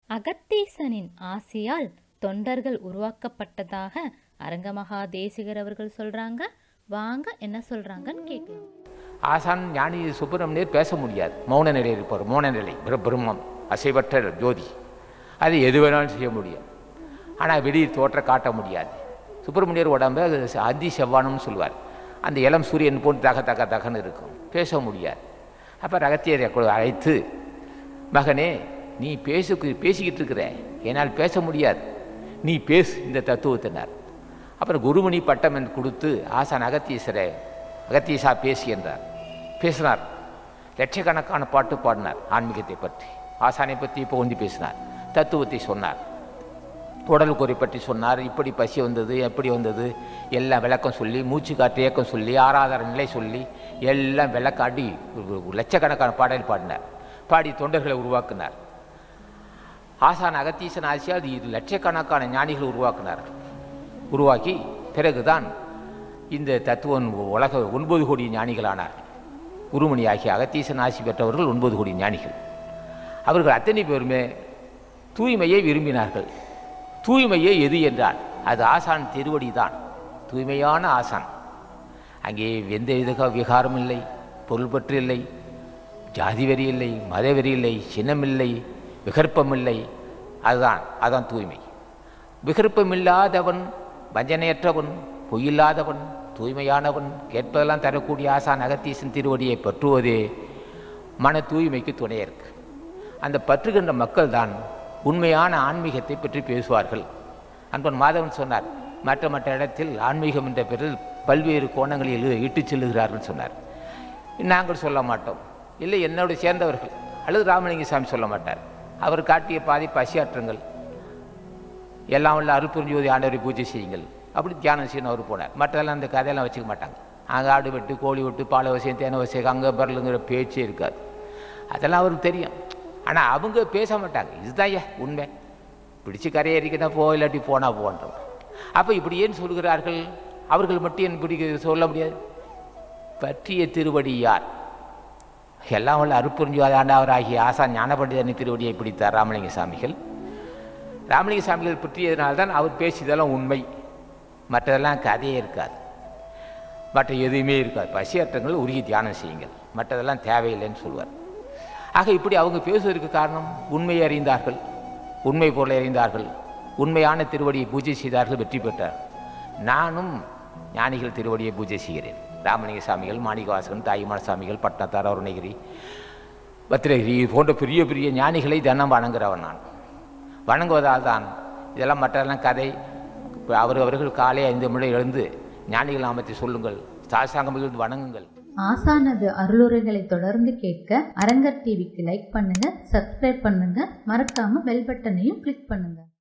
அகத்தீசனின் ஆசியால் தொண்டர்கள் உருவாக்கப்பட்டதாக அரங்கமகா தேசிகர் அவர்கள் சொல்றாங்க வாங்க என்ன சொல்றாங்கன்னு கேட்கலாம் ஆசான் ஞானி சுப்பிரமணியர் பேச முடியாது மௌன நிலை இருப்பார் மௌன நிலை பிர- பிரம்மம் அசைவற்ற ஜோதி அது எது வேணாலும் செய்ய முடியும் ஆனால் வெளியே தோற்ற காட்ட முடியாது சுப்பிரமணியர் உடம்ப அதி செவ்வானம்னு சொல்லுவார் அந்த இளம் சூரியன் போன்று தக தக தகன்னு இருக்கும் பேச முடியாது அப்போ ரகத்தியரை கூட அழைத்து மகனே நீ பேசு பேசிக்கிட்டு இருக்கிற என்னால் பேச முடியாது நீ பேசு இந்த தத்துவத்தினார் அப்புறம் குருமணி பட்டம் என்று கொடுத்து ஆசான் அகத்தீசரை அகத்தீசா பேசி என்றார் பேசினார் லட்சக்கணக்கான பாட்டு பாடினார் ஆன்மீகத்தை பற்றி ஆசானை பற்றி இப்போ வந்து பேசினார் தத்துவத்தை சொன்னார் உடல் குறி பற்றி சொன்னார் இப்படி பசி வந்தது எப்படி வந்தது எல்லாம் விளக்கம் சொல்லி மூச்சு காற்று இயக்கம் சொல்லி ஆராதன நிலை சொல்லி எல்லாம் விளக்காட்டி ஒரு- ஒரு லட்சக்கணக்கான பாடல் பாடினார் பாடி தொண்டர்களை உருவாக்கினார் ஆசான் அகத்தீசன் ஆசியால் இது லட்சக்கணக்கான ஞானிகள் உருவாக்கினார் உருவாக்கி பிறகுதான் இந்த தத்துவம் உலக ஒன்பது கோடி ஞானிகளானார் குருமணி ஆகிய அகத்தீசன் ஆசி பெற்றவர்கள் ஒன்பது கோடி ஞானிகள் அவர்கள் அத்தனை பேருமே தூய்மையை விரும்பினார்கள் தூய்மையே எது என்றால் அது ஆசான் திருவடி தான் தூய்மையான ஆசான் அங்கே எந்த வித விகாரம் இல்லை பொருள் பற்று இல்லை ஜாதி வெறி இல்லை மத வெறி இல்லை சினமில்லை விகற்பமில்லை அதுதான் அதுதான் தூய்மை விகற்பமில்லாதவன் வஞ்சனையற்றவன் பொய்யில்லாதவன் தூய்மையானவன் கேட்பதெல்லாம் தரக்கூடிய ஆசான் அகத்தீசன் திருவடியை பற்றுவதே மன தூய்மைக்கு துணை இருக்கு அந்த பற்றுகின்ற மக்கள் தான் உண்மையான ஆன்மீகத்தை பற்றி பேசுவார்கள் அன்பன் மாதவன் சொன்னார் மற்ற மற்ற இடத்தில் ஆன்மீகம் என்ற பெயரில் பல்வேறு கோணங்களில் இட்டுச் செல்லுகிறார்கள் சொன்னார் நாங்கள் சொல்ல மாட்டோம் இல்லை என்னோடு சேர்ந்தவர்கள் அல்லது ராமலிங்க சாமி சொல்ல மாட்டார் அவர் காட்டிய பாதை பசியாற்றுங்கள் எல்லாம் உள்ள அருப்புரிஞ்சோதி ஆண்டவரை பூஜை செய்யுங்கள் அப்படி தியானம் செய்யணும் அவர் போனார் மற்றெல்லாம் அந்த கதையெல்லாம் வச்சுக்க மாட்டாங்க அங்கே ஆடு வெட்டு கோழி வெட்டு பாலை வசியம் தேனை வசியம் அங்கே பரலுங்கிற பேச்சே இருக்காது அதெல்லாம் அவருக்கு தெரியும் ஆனால் அவங்க பேச மாட்டாங்க இதுதான் ஐயா உண்மை பிடிச்சு கரையை எரிக்கினா போ இல்லாட்டி போனா போன்றோம் அப்போ இப்படி ஏன் சொல்கிறார்கள் அவர்கள் மட்டும் ஏன் பிடிக்க சொல்ல முடியாது பற்றிய திருவடி யார் எல்லாம் உள்ள அருப்புரிஞ்சோதி ஆண்டவராகிய ஆசா ஞானபண்டிதனின் திருவடியை பிடித்தார் ராமலிங்க சாமிகள் ராமலிங்க சாமிகள் பற்றியதுனால்தான் அவர் பேசியதெல்லாம் உண்மை மற்றதெல்லாம் கதையே இருக்காது மற்ற எதுவுமே இருக்காது பசியற்றங்கள் உருகி தியானம் செய்யுங்கள் மற்றதெல்லாம் தேவையில்லைன்னு சொல்லுவார் ஆக இப்படி அவங்க பேசுவதற்கு காரணம் உண்மையை அறிந்தார்கள் உண்மை பொருளை அறிந்தார்கள் உண்மையான திருவடியை பூஜை செய்தார்கள் வெற்றி பெற்றார் நானும் ஞானிகள் திருவடியை பூஜை செய்கிறேன் ராமலிங்க சாமிகள் மாணிகவாசகன் தாயுமான சாமிகள் பட்னத்தார் அருணகிரி பத்திரகிரி இது போன்ற பெரிய பெரிய ஞானிகளை தினம் வணங்குறவன் நான் வணங்குவதால் தான் இதெல்லாம் மற்றெல்லாம் கதை இப்ப அவர் அவர்கள் காலை ஐந்து மணி எழுந்து ஞானிகள் நாமத்தை சொல்லுங்கள் சாசாங்கம் இருந்து வணங்குங்கள் ஆசானது அருளுரைகளை தொடர்ந்து கேட்க அரங்கர் டிவிக்கு லைக் பண்ணுங்க சப்ஸ்கிரைப் பண்ணுங்க மறக்காம பெல் பட்டனையும் கிளிக் பண்ணுங்க